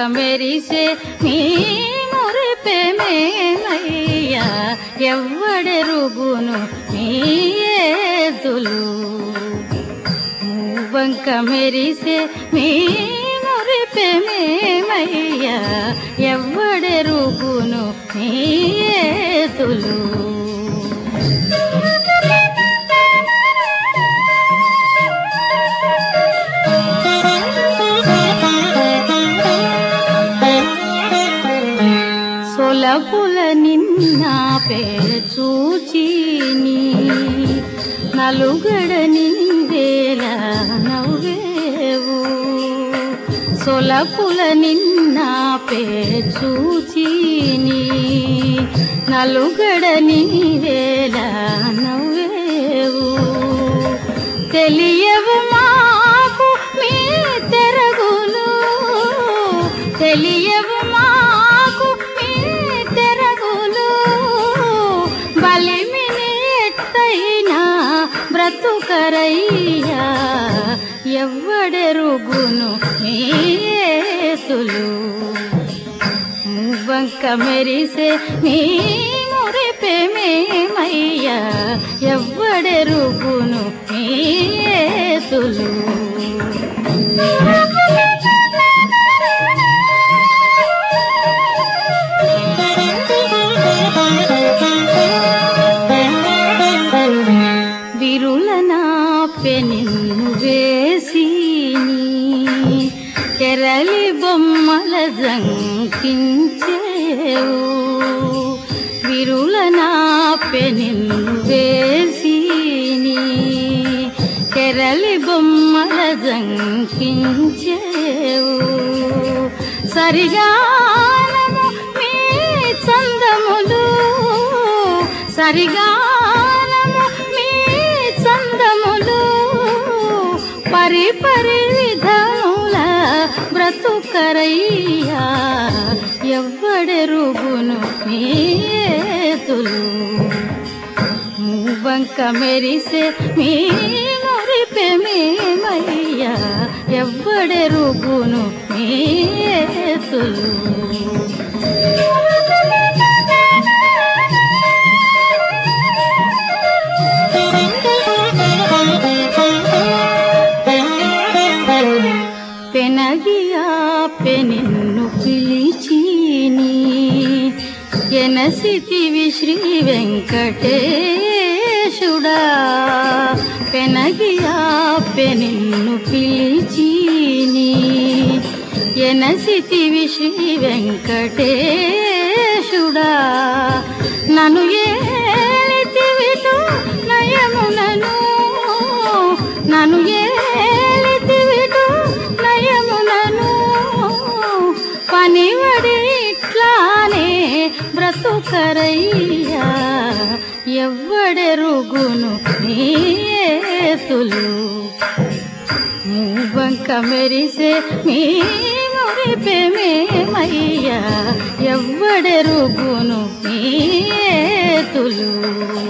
మెరిసే మీ మురిపెమేమయ్యా ఎవ్వడెరుగును మీ ఏతులు మూవంక మెరిసే మీ మురిపెమేమయ్యా ఎవ్వడెరుగును మీ ఏతులు సొలపుల నిన్న పేరు చూచిని నలుగడ నిందేల నవ్వేవు సొలపుల నిన్న పేరు చూచిని నలుగడ నిందేల నవ్వేవు తెలియవు మాకు మీ తెరగులు తెలియవు మాకు మీ తెరగులు బలిమిని ఎత్తైనా బ్రతుకరయ్యా ఎవ్వడెరుగును మీతులు మువ్వంక మెరిసే మీ మురిపెమేమయ్యా ఎవ్వడెరుగును మీతులు విరులన పెనిన్ను వేసిని కెరలి బొమ్మల జంకించేవు విరులన పెనిన్ను వేసిని కెరలి బొమ్మల జంకించేవు సరిగానము మీ చందములు సరిగానము మీ చందములు పరి పరి విధముల బ్రతుకరయ్యా ఎవ్వడెరుగును మీతులు మూవంక మెరిసే మీ మురిపెమేమయ్యా ఎవ్వడెరుగును మీతులు పెనగియా పెనిన్ను పిలిచిని ఎనసితివి శ్రీ వెంకటేశుడా పెనగియా పెనిన్ను పిలిచిని ఎనసితివి శ్రీ వెంకటేశుడా నన్ను ఏలితివిటు నయమునను నన్ను ఏలితివిటు నయమునను పనివడి ఇట్లానే బ్రతుకరయ్యా ఎవ్వడెరుగును మీతులు మూవంక మెరిసే మీ మురిపెమేమయ్యా ఎవ్వడెరుగును మీతులు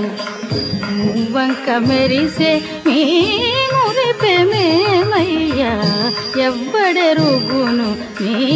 మూవంక మెరిసే మీ మురిపెమేమయ్యా ఎవ్వడెరుగును మీ